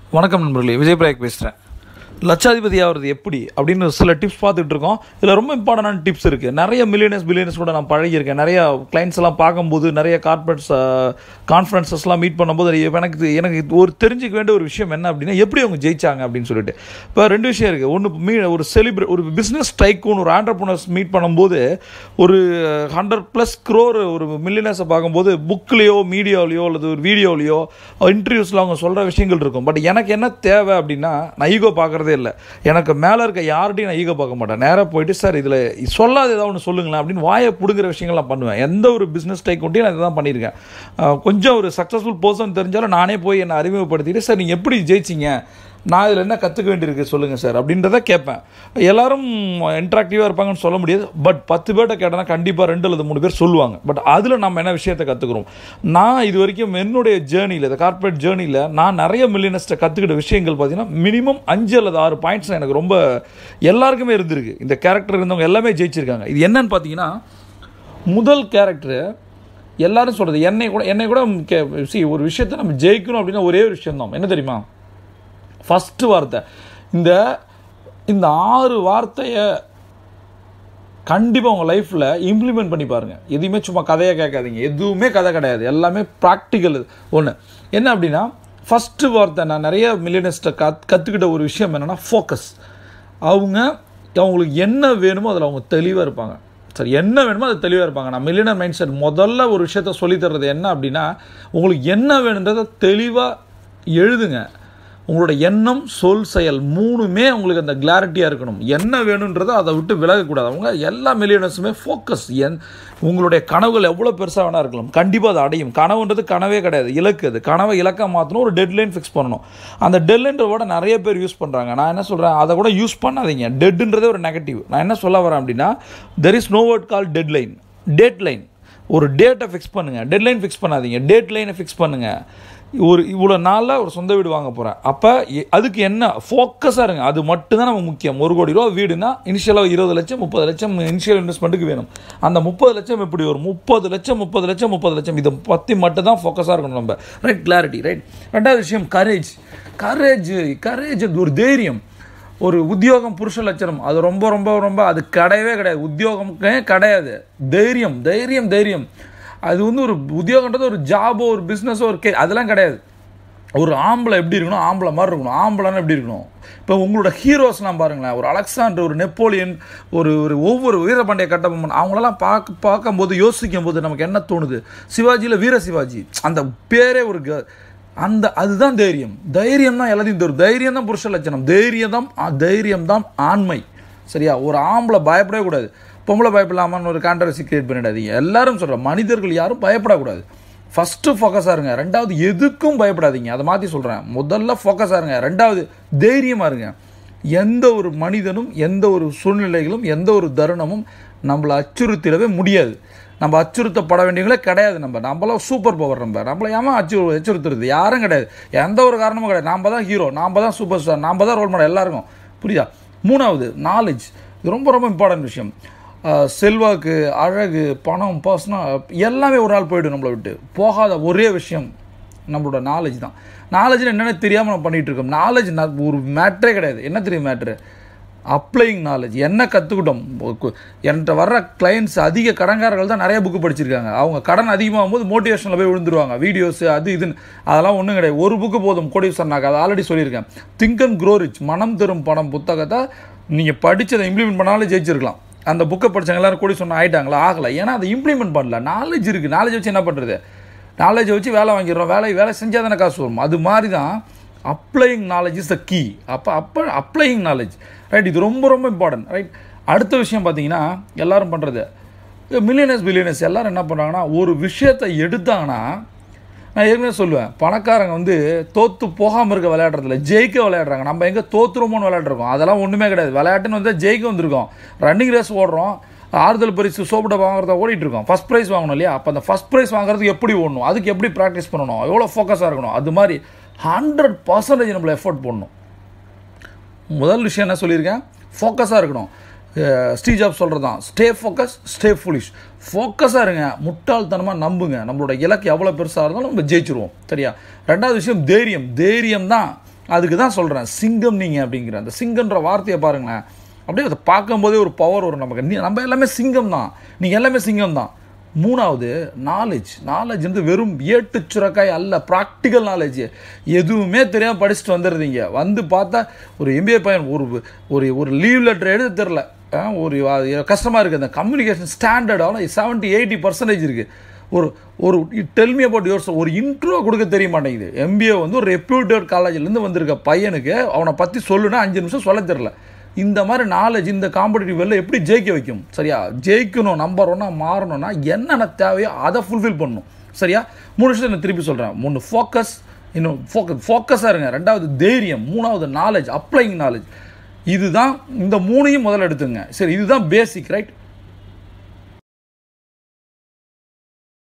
வணக்கம் நண்பர்களே விஜய் பிரயாக் பேசுகிறேன் லட்சாதிபதி ஆகிறது எப்படி அப்படின்னு சில டிப்ஸ் பார்த்துட்டு இருக்கோம் இதில் ரொம்ப இம்பார்ட்டண்டான டிப்ஸ் இருக்குது நிறைய மில்லியனர்ஸ் பில்லியனர்ஸ் கூட நான் பழகியிருக்கேன் நிறைய கிளைண்ட்ஸ் எல்லாம் பார்க்கும்போது நிறைய கார்பரேட்ஸ் கான்ஃபரன்சஸ்லாம் மீட் பண்ணும்போது அது எனக்கு இது- எனக்கு இது ஒரு தெரிஞ்சுக்க வேண்டிய ஒரு விஷயம் என்ன அப்படின்னா எப்படி அவங்க ஜெயிச்சாங்க அப்படின்னு சொல்லிட்டு இப்போ ரெண்டு விஷயம் இருக்குது ஒன்று மீ ஒரு செலிப்ரே ஒரு பிஸ்னஸ் டைக்கூன் ஒரு ஆண்டர்பனர்ஸ் மீட் பண்ணும்போது ஒரு ஹண்ட்ரட் ப்ளஸ் க்ரோர் ஒரு மில்லியனர்ஸை பார்க்கும்போது புக்லேயோ மீடியாவிலையோ அல்லது ஒரு வீடியோலையோ இன்டர்வியூஸில் அவங்க சொல்கிற விஷயங்கள் இருக்கும் பட் எனக்கு என்ன தேவை அப்படின்னா நான் ஈகோ பார்க்குறதே இல்லை எனக்கு மேலே இருக்க யார்கிட்டையும் நான் ஈகோ பார்க்க மாட்டேன் நேராக போயிட்டு சார் இதில் சொல்லாத ஏதாவது ஒன்று சொல்லுங்களேன் அப்படின்னு வாயை பிடுங்குற விஷயங்கள்லாம் பண்ணுவேன் எந்த ஒரு பிஸ்னஸ் டைக்கூட்டையும் நான் இதை தான் பண்ணியிருக்கேன் அஹ் கொஞ்சம் ஒரு சக்ஸஸ்ஃபுல் பர்சன் தெரிஞ்சாலும் நானே போய் என்னை அறிமுகப்படுத்திட்டு சார் நீங்கள் எப்படி ஜெயிச்சிங்க நான் இதில் என்ன கற்றுக்க வேண்டியிருக்கு சொல்லுங்கள் சார் அப்படின்றத கேட்பேன் எல்லாரும் இன்ட்ராக்டிவாக இருப்பாங்கன்னு சொல்ல முடியாது பட் பத்து பேர்கிட்ட கேட்டனா கண்டிப்பாக ரெண்டு அல்லது மூணு பேர் சொல்லுவாங்க பட் அதில் நம்ம என்ன விஷயத்தை கற்றுக்குறோம் நான் இது வரைக்கும் என்னுடைய ஜேர்னியில் இந்த கார்ப்பரேட் ஜேர்னியில் நான் நிறைய மில்லியனஸ்ட்டை கற்றுக்கிட்ட விஷயங்கள் பார்த்தீங்கன்னா மினிமம் அஞ்சு அல்லது ஆறு பாயிண்ட்ஸ் எனக்கு ரொம்ப எல்லாருக்குமே இருந்திருக்கு இந்த கேரக்டர் இருந்தவங்க எல்லாமே ஜெயிச்சிருக்காங்க இது என்னன்னு பார்த்தீங்கன்னா முதல் கேரக்டரு எல்லாரும் சொல்கிறது என்னை கூட என்னை கூட கே see ஒரு விஷயத்தை நம்ம ஜெயிக்கணும் அப்படின்னா ஒரே ஒரு விஷயம் தான் என்ன தெரியுமா ஃபஸ்ட்டு வார்த்தை இந்த இந்த ஆறு வார்த்தையை கண்டிப்பாக உங்கள் லைஃப்பில் இம்ப்ளிமெண்ட் பண்ணி பாருங்கள் எதுவுமே சும்மா கதையாக கேட்காதீங்க எதுவுமே கதை கிடையாது எல்லாமே ப்ராக்டிக்கல் ஒன்று என்ன அப்படின்னா ஃபஸ்ட்டு வார்த்தை நான் நிறைய மில்லியனிஸ்ட்டை கத் கற்றுக்கிட்ட ஒரு விஷயம் என்னென்னா ஃபோக்கஸ் அவங்க அவங்களுக்கு என்ன வேணுமோ அதில் அவங்க தெளிவாக இருப்பாங்க சரி என்ன வேணுமோ அது தெளிவாக இருப்பாங்க நான் மில்லியனர் மைண்ட் செட் முதல்ல ஒரு விஷயத்த சொல்லித் தர்றது என்ன அப்படின்னா உங்களுக்கு என்ன வேணுன்றதை தெளிவாக எழுதுங்க உங்களோட எண்ணம் சொல் செயல் மூணுமே உங்களுக்கு அந்த கிளாரிட்டியாக இருக்கணும் என்ன வேணுன்றதோ அதை விட்டு விலகக்கூடாது அவங்க எல்லா மில்லியனர்ஸுமே ஃபோக்கஸ் என் உங்களுடைய கனவுகள் எவ்வளோ பெருசாக வேணா இருக்கலாம் கண்டிப்பாக அதை அடையும் கனவுன்றது கனவே கிடையாது இலக்கு அது கனவை இலக்காக மாற்றணும் ஒரு டெட்லைன் ஃபிக்ஸ் பண்ணணும் அந்த டெட்லைன்ற கூட நிறைய பேர் யூஸ் பண்ணுறாங்க நான் என்ன சொல்கிறேன் அதை கூட யூஸ் பண்ணாதீங்க டெட்டுன்றதே ஒரு நெகட்டிவ் நான் என்ன சொல்ல வரேன் அப்படின்னா there is no word call deadline dateline ஒரு டேட்டை ஃபிக்ஸ் பண்ணுங்கள் டெட்லைன் ஃபிக்ஸ் பண்ணாதீங்க டேட் லைனை ஃபிக்ஸ் பண்ணுங்கள் ஒரு இவ்வளோ நாளில் ஒரு சொந்த வீடு வாங்க போகிறேன் அப்போ அதுக்கு என்ன ஃபோக்கஸாக இருங்க அது மட்டும்தான் நமக்கு முக்கியம் ஒரு கோடி ரூபா வீடுனா இனிஷியலாக இருபது லட்சம் முப்பது லட்சம் இனிஷியல் இன்வெஸ்ட்மெண்ட்டுக்கு வேணும் அந்த முப்பது லட்சம் எப்படி வரும் முப்பது லட்சம் முப்பது லட்சம் முப்பது லட்சம் இதை பற்றி மட்டும் தான் ஃபோக்கஸாக இருக்கணும் நம்ம ரைட் கிளாரிட்டி ரைட் ரெண்டாவது விஷயம் கரேஜ் கரேஜ் கரேஜ் ஒரு தைரியம் ஒரு உத்தியோகம் புருஷ லட்சணம் அது ரொம்ப ரொம்ப ரொம்ப அது கிடையவே கிடையாது உத்தியோகமே கிடையாது தைரியம் தைரியம் தைரியம் அது வந்து ஒரு உத்தியோகன்றது ஒரு ஜாபோ ஒரு பிஸ்னஸோ ஒரு கே அதெல்லாம் கிடையாது ஒரு ஆம்பளை எப்படி இருக்கணும் ஆம்பளை மாதிரி இருக்கணும் ஆம்பளைன்னு எப்படி இருக்கணும் இப்போ உங்களோட ஹீரோஸ்லாம் பாருங்களேன் ஒரு அலெக்சாண்டர் ஒரு நெப்போலியன் ஒரு ஒரு ஒவ்வொரு வீரபாண்டிய கட்டபொம்மன் அவங்களெல்லாம் பார்க்க பார்க்கும்போது யோசிக்கும் போது நமக்கு என்ன தோணுது சிவாஜியில் வீர சிவாஜி அந்த பேரே ஒரு க- அந்த அதுதான் தைரியம் தைரியம் தான் எல்லாத்தையும் தரும் தைரியம் தான் புருஷ லட்சணம் தைரியம் தான் தைரியம் தான் ஆண்மை சரியா ஒரு ஆம்பளை பயப்படவே கூடாது பொம்பளை பயப்படலாமான்னு ஒரு கான்ட்ரவர்சி கிரியேட் பண்ணிடாதீங்க எல்லாரும் சொல்கிறோம் மனிதர்கள் யாரும் பயப்படக்கூடாது ஃபஸ்ட்டு ஃபோக்கஸாக இருங்க ரெண்டாவது எதுக்கும் பயப்படாதீங்க அதை மாற்றி சொல்கிறேன் முதல்ல ஃபோக்கஸாக இருங்க ரெண்டாவது தைரியமாக இருங்க எந்த ஒரு மனிதனும் எந்த ஒரு சூழ்நிலைகளும் எந்த ஒரு தருணமும் நம்மளை அச்சுறுத்திடவே முடியாது நம்ம அச்சுறுத்தப்பட வேண்டியவங்களே கிடையாது நம்ம நம்மளாம் சூப்பர் பவர் நம்ம நம்மளை ஏமா அச்சு அச்சுறுத்துறது யாரும் கிடையாது எந்த ஒரு காரணமும் கிடையாது நாம் தான் ஹீரோ நாம் தான் சூப்பர் ஸ்டார் நாம் தான் ரோல் மாடல் எல்லாருக்கும் புரியுதா மூணாவது நாலேஜ் இது ரொம்ப ரொம்ப இம்பார்ட்டன்ட் விஷயம் அஹ் செல்வாக்கு அழகு பணம் பர்சனல் எல்லாமே ஒரு நாள் போயிடும் நம்மளை விட்டு போகாத ஒரே விஷயம் நம்மளோட நாலேஜ் தான் நாலேஜ்னு என்னென்ன தெரியாமல் நம்ம பண்ணிகிட்டு இருக்கோம் நாலேஜ் ஒரு மேட்ரே கிடையாது என்ன தெரியும் மேட்ரு அப்ளைங் நாலேஜ் என்ன கற்றுக்கிட்டோம் என்கிட்ட வர்ற கிளைண்ட்ஸ் அதிக கடன்காரர்கள் தான் நிறைய புக்கு படிச்சிருக்காங்க அவங்க கடன் அதிகமாகும் போது மோட்டிவேஷனில் போய் விழுந்துருவாங்க வீடியோஸ் அது இதுன்னு அதெல்லாம் ஒன்றும் கிடையாது ஒரு புக்கு போதும் கோடீஸ்வரன் நான் அதை ஆல்ரெடி சொல்லியிருக்கேன் திங்க் அண்ட் க்ரோ ரிச் மனம் தரும் பணம் புத்தகத்தை நீங்கள் படித்ததை இம்ப்ளிமெண்ட் பண்ணாலும் ஜெயிச்சிருக்கலாம் அந்த புக்கை படிச்சவங்க எல்லாரும் கூடி சொன்ன ஆயிட்டாங்களா ஆகலை ஏன்னா அதை இம்ப்ளிமெண்ட் பண்ணல நாலேஜ் இருக்குது நாலேஜ் வச்சு என்ன பண்ணுறது நாலேஜை வச்சு வேலை வாங்கிடுறோம் வேலை வேலை செஞ்சால் தானே காசு வரும் அது மாதிரி தான் applying knowledge is the key அப்போ அப்போ அப்ளையிங் நாலேஜ் ரைட் இது ரொம்ப ரொம்ப இம்பார்ட்டன்ட் ரைட் அடுத்த விஷயம் பார்த்தீங்கன்னா எல்லாரும் பண்ணுறது மில்லியனர்ஸ் பில்லியனர்ஸ் எல்லாரும் என்ன பண்ணுறாங்கன்னா ஒரு விஷயத்தை எடுத்தாங்கன்னா நான் ஏற்கனவே சொல்லுவேன் பணக்காரங்க வந்து தோத்து போகாமல் இருக்க விளையாடுறதில்ல ஜெயிக்க விளையாடுறாங்க நம்ம எங்கே தோத்துருமோன்னு விளையாடுறோம் அதெல்லாம் ஒன்றுமே கிடையாது விளையாட்டுன்னு வந்து ஜெயிக்க வந்திருக்கோம் ரன்னிங் ரேஸ் ஓடுறோம் ஆறுதல் பரிசு சோப்பிட வாங்குறத ஓடிட்டு இருக்கோம் ஃபஸ்ட் ப்ரைஸ் வாங்கணும் இல்லையா அப்போ அந்த ஃபஸ்ட் ப்ரைஸ் வாங்குறதுக்கு எப்படி ஓடணும் அதுக்கு எப்படி ப்ராக்டிஸ் பண்ணணும் எவ்வளோ ஃபோக்கஸாக இருக்கணும் அது மாதிரி ஹண்ட்ரட் பர்சன்டேஜ் நம்மளை எஃபோர்ட் போடணும் முதல் விஷயம் என்ன சொல்லியிருக்கேன் ஃபோக்கஸாக இருக்கணும் ஸ்டீ ஜாப் சொல்கிறது தான் ஸ்டே ஃபோக்கஸ் ஸ்டே ஃபுலிஷ் ஃபோக்கஸாக இருங்க முட்டாள்தனமாக நம்புங்க நம்மளோட இலக்கு எவ்வளோ பெருசாக இருந்தாலும் நம்ம ஜெயிச்சிருவோம் சரியா ரெண்டாவது விஷயம் தைரியம் தைரியம் தான் அதுக்கு தான் சொல்கிறேன் சிங்கம் நீங்கள் அப்படிங்கிற அந்த சிங்கம்ன்ற வார்த்தையை பாருங்களேன் அப்படியே அதை பார்க்கும்போதே ஒரு பவர் வரும் நமக்கு நீ நம்ம எல்லாமே சிங்கம் தான் நீங்கள் எல்லாமே சிங்கம் தான் மூணாவது நாலேஜ் நாலேஜ் வந்து வெறும் ஏட்டு சுரக்காய் அல்ல ப்ராக்டிக்கல் நாலேஜ் எதுவுமே தெரியாமல் படிச்சுட்டு வந்துடுறீங்க வந்து பார்த்தா ஒரு எம்பிஏ பையன் ஒரு ஒரு ஒரு லீவ் லெட்டர் எழுத தெரில ஒரு கஷ்டமாக இருக்குது அந்த கம்யூனிகேஷன் ஸ்டாண்டர்டால செவன்ட்டி எயிட்டி பர்சன்டேஜ் இருக்குது ஒரு ஒரு டெல்மி அபவுட் யோர்ஸ் ஒரு இன்ட்ரோ கொடுக்க தெரிய மாட்டேங்குது எம்பிஏ வந்து ஒரு ரெப்யூட்டட் காலேஜ்லேருந்து வந்திருக்க பையனுக்கு அவனை பற்றி சொல்லுனா அஞ்சு நிமிஷம் சொல்ல தெரில இந்த மாதிரி நாலேஜ் இந்த காம்படிட்டிவ் வெளில எப்படி ஜெயிக்க வைக்கும் சரியா ஜெயிக்கணும் நம்பர் ஒன்னாக மாறணும்னா என்னென்ன தேவையோ அதை ஃபுல்ஃபில் பண்ணணும் சரியா மூணு விஷயத்தை நான் திருப்பி சொல்கிறேன் மூணு ஃபோக்கஸ் இன்னும் ஃபோக்கஸ் ஃபோக்கஸாக இருங்க ரெண்டாவது தைரியம் மூணாவது நாலேஜ் அப்ளைங் நாலேஜ் இதுதான் இந்த மூணையும் முதல்ல எடுத்துங்க சரி இதுதான் பேசிக் ரைட்